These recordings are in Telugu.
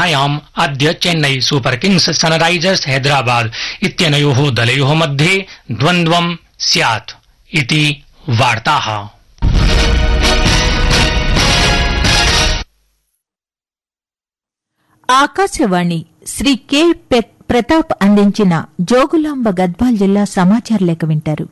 क्रीडायाम् अद्य Chennai Super Kings Sunrisers Hyderabad इत्यनयोः दलयोः मध्ये द्वन्द्वम् स्यात् इति वार्ताः ఆకాశవాణి శ్రీ కె పె- ప్రతాప్ అందించిన జోగులాంబ గద్వాల్ జిల్లా సమాచార లేఖ వింటారు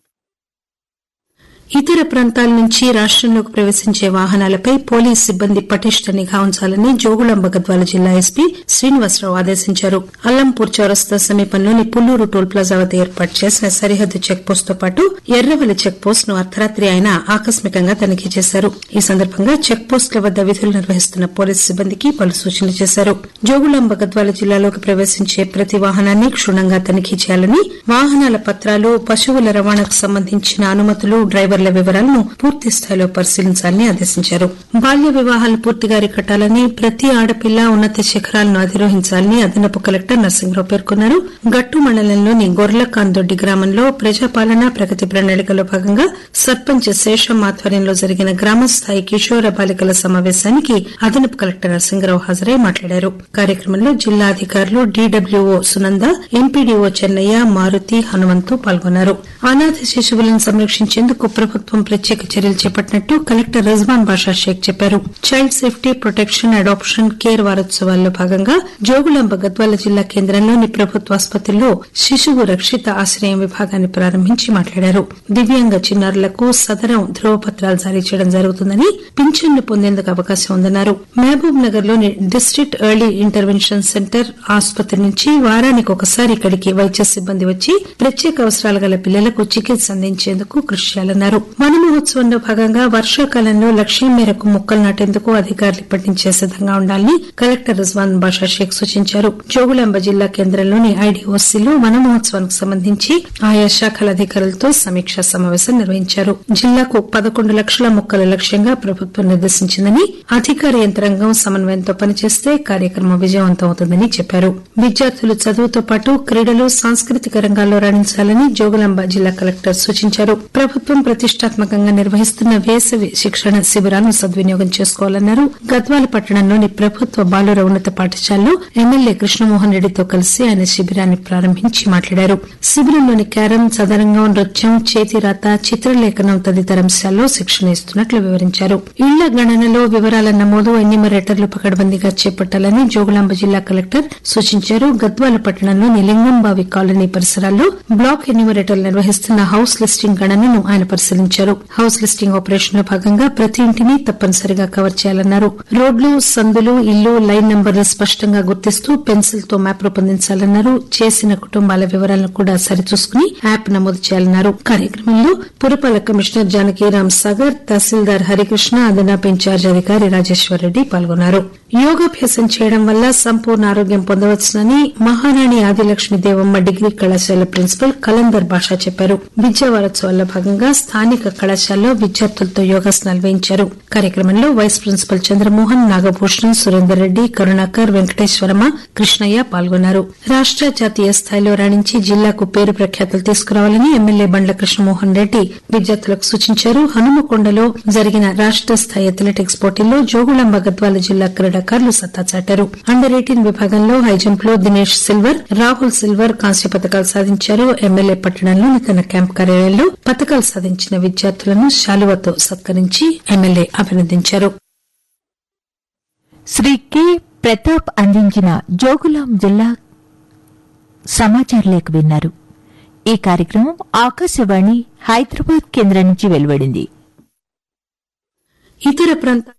ఇతర ప్రాంతాల నుంచి రాష్టంలోకి ప్రవేశించే వాహనాలపై పోలీస్ సిబ్బంది పటిష్ట నిఘా ఉంచాలని జోగులాంబ గద్వాల జిల్లా ఎస్పీ శ్రీనివాసరావు ఆదేశించారు అల్లంపూర్ చౌరస్తా సమీపంలోని పుల్లూరు టోల్ ప్లాజా వద్ద ఏర్పాటు చేసిన సరిహద్దు చెక్ పోస్ట్ తో పాటు ఎర్రవల్లి చెక్ పోస్ట్ ను అర్ధరాత్రి ఆయన ఆకస్మికంగా తనిఖీ చేశారు ఈ సందర్భంగా చెక్ పోస్టుల వద్ద విధులు నిర్వహిస్తున్న పోలీసు సిబ్బందికి పలు సూచనలు చేశారు జోగులాంబ గద్వాల జిల్లాలోకి ప్రవేశించే ప్రతి వాహనాన్ని క్షుణ్ణంగా తనిఖీ చేయాలని వాహనాల పత్రాలు పశువుల రవాణాకు సంబంధించిన అనుమతులు డ్రైవర్ల వివరాలను పూర్తి స్థాయిలో పరిశీలించాలని ఆదేశించారు బాల్య వివాహాలు పూర్తిగా అరికట్టాలని ప్రతి ఆడపిల్ల ఉన్నత శిఖరాలను అధిరోహించాలని అదనపు కలెక్టర్ నరసింహరావు పేర్కొన్నారు గట్టు మండలంలోని గొర్లకాందొడ్డి గ్రామంలో ప్రజాపాలన ప్రగతి ప్రణాళికలో భాగంగా సర్పంచ్ శేషం ఆధ్వర్యంలో జరిగిన గ్రామస్థాయి కిషోర బాలికల సమావేశానికి అదనపు కలెక్టర్ నరసింహరావు హాజరై మాట్లాడారు కార్యక్రమంలో జిల్లా అధికారులు డీడబ్ల్యూఓ సునంద ఎంపీడీఓ చెన్నయ్య మారుతి హనుమంతు పాల్గొన్నారు అనాథ శిశువులను సంరక్షించేందుకు ప్రభుత్వం ప్రత్యేక చర్యలు చేపట్టినట్టు కలెక్టర్ రిజ్వాన్ బాషా షేక్ చెప్పారు child safety protection adoption care వారోత్సవాల్లో భాగంగా జోగులాంబ గద్వాల జిల్లా కేంద్రంలోని ప్రభుత్వ ఆసుపత్రిలో శిశువు రక్షిత ఆశ్రయం విభాగాన్ని ప్రారంభించి మాట్లాడారు దివ్యాంగ చిన్నారులకు సదరం ధ్రువపత్రాలు జారీ చేయడం జరుగుతుందని పింఛన్లు పొందేందుకు అవకాశం ఉందన్నారు మహబూబ్ నగర్ లోని డిస్టిక్ట్ ఎర్లీ ఇంటర్వెన్షన్ సెంటర్ ఆసుపత్రి నుంచి వారానికి ఒకసారి ఇక్కడికి వైద్య సిబ్బంది వచ్చి ప్రత్యేక అవసరాలు గల పిల్లలకు చికిత్స అందించేందుకు కృషి చేయాలన్నారు వన మహోత్సవంలో భాగంగా వర్షాకాలంలో లక్ష్యం మేరకు మొక్కలు నాటేందుకు అధికారులు ఇప్పటి నుంచే సిద్దంగా ఉండాలని కలెక్టర్ రిజ్వాన్ బాషా షేక్ సూచించారు జోగులాంబ జిల్లా కేంద్రంలోని ఐడీఓసీలో వన మహోత్సవానికి సంబంధించి ఆయా శాఖల అధికారులతో సమీక్షా సమావేశం నిర్వహించారు జిల్లాకు పదకొండు లక్షల మొక్కల లక్ష్యంగా ప్రభుత్వం నిర్దేశించిందని అధికార యంత్రాంగం సమన్వయంతో పనిచేస్తే కార్యక్రమం విజయవంతం అవుతుందని చెప్పారు విద్యార్థులు చదువుతో పాటు క్రీడలు సాంస్కృతిక రంగాల్లో రాణించాలని జోగులాంబ జిల్లా కలెక్టర్ సూచించారు ప్రభుత్వం ప్రతిష్టాత్మకంగా నిర్వహిస్తున్న వేసవి శిక్షణ శిబిరాలను సద్వినియోగం చేసుకోవాలన్నారు గద్వాల పట్టణంలోని ప్రభుత్వ బాలుర ఉన్నత పాఠశాలలో ఎమ్మెల్యే కృష్ణమోహన్ రెడ్డితో కలిసి ఆయన శిబిరాన్ని ప్రారంభించి మాట్లాడారు శిబిరంలోని క్యారం చదరంగం నృత్యం చేతిరాత చిత్రలేఖనం తదితర అంశాల్లో శిక్షణ ఇస్తున్నట్లు వివరించారు ఇళ్ల గణనలో వివరాల నమోదు ఎన్నిమరేటర్లు పకడ్బందీగా చేపట్టాలని జోగులాంబ జిల్లా కలెక్టర్ సూచించారు గద్వాల పట్టణంలోని లింగంబావి కాలనీ పరిసరాల్లో బ్లాక్ ఎన్యూమరేటర్లు నిర్వహిస్తున్న హౌస్ లిస్టింగ్ గణనను ఆయన పరిశీలించారు హౌస్ లిస్టింగ్ ఆపరేషన్ లో భాగంగా ప్రతి ఇంటిని తప్పనిసరిగా కవర్ చేయాలన్నారు రోడ్లు సందులు ఇల్లు లైన్ నంబర్లు స్పష్టంగా గుర్తిస్తూ పెన్సిల్ తో మ్యాప్ రూపొందించాలన్నారు చేసిన కుటుంబాల వివరాలను కూడా సరిచూసుకుని యాప్ నమోదు చేయాలన్నారు కార్యక్రమంలో పురపాలక కమిషనర్ జానకీరామ్ సాగర్ తహసీల్దార్ హరికృష్ణ అదనపు ఇన్ఛార్జ్ అధికారి రాజేశ్వర్ రెడ్డి పాల్గొన్నారు యోగాభ్యాసం చేయడం వల్ల సంపూర్ణ ఆరోగ్యం పొందవచ్చునని మహారాణి ఆదిలక్ష్మి దేవమ్మ డిగ్రీ కళాశాల ప్రిన్సిపల్ కలందర్ భాష చెప్పారు విద్యా వారోత్సవాల్లో భాగంగా స్థానిక కళాశాలలో విద్యార్థులతో యోగాసనాలు వేయించారు కార్యక్రమంలో వైస్ ప్రిన్సిపల్ చంద్రమోహన్ నాగభూషణం సురేందర్ రెడ్డి కరుణాకర్ వెంకటేశ్వరమ కృష్ణయ్య పాల్గొన్నారు రాష్ట జాతీయ స్థాయిలో రాణించి జిల్లాకు పేరు ప్రఖ్యాతులు తీసుకురావాలని ఎమ్మెల్యే బండ్ల కృష్ణమోహన్ రెడ్డి విద్యార్థులకు సూచించారు హనుమకొండలో జరిగిన రాష్ట స్థాయి అథ్లెటిక్స్ పోటీల్లో జోగులాంబ గద్వాల జిల్లా క్రీడాకారులు సత్తా చాటారు అండర్ ఎయిటీన్ విభాగంలో హైజంప్ లో దినేష్ సిల్వర్ రాహుల్ సిల్వర్ కాంస్య పథకాలు సాధించారు ఎమ్మెల్యే పట్టణంలోని తన క్యాంప్ కార్యాలయంలో పథకాలు సాధించిన విద్యార్థులను శాలువతో సత్కరించి ఎమ్మెల్యే అభినందించారు శ్రీ కె ప్రతాప్ అందించిన జోగులాం జిల్లా సమాచార లేఖ విన్నారు ఈ కార్యక్రమం ఆకాశవాణి హైదరాబాద్ కేంద్రం నుంచి వెలువడింది ఇతర ప్రాంతాల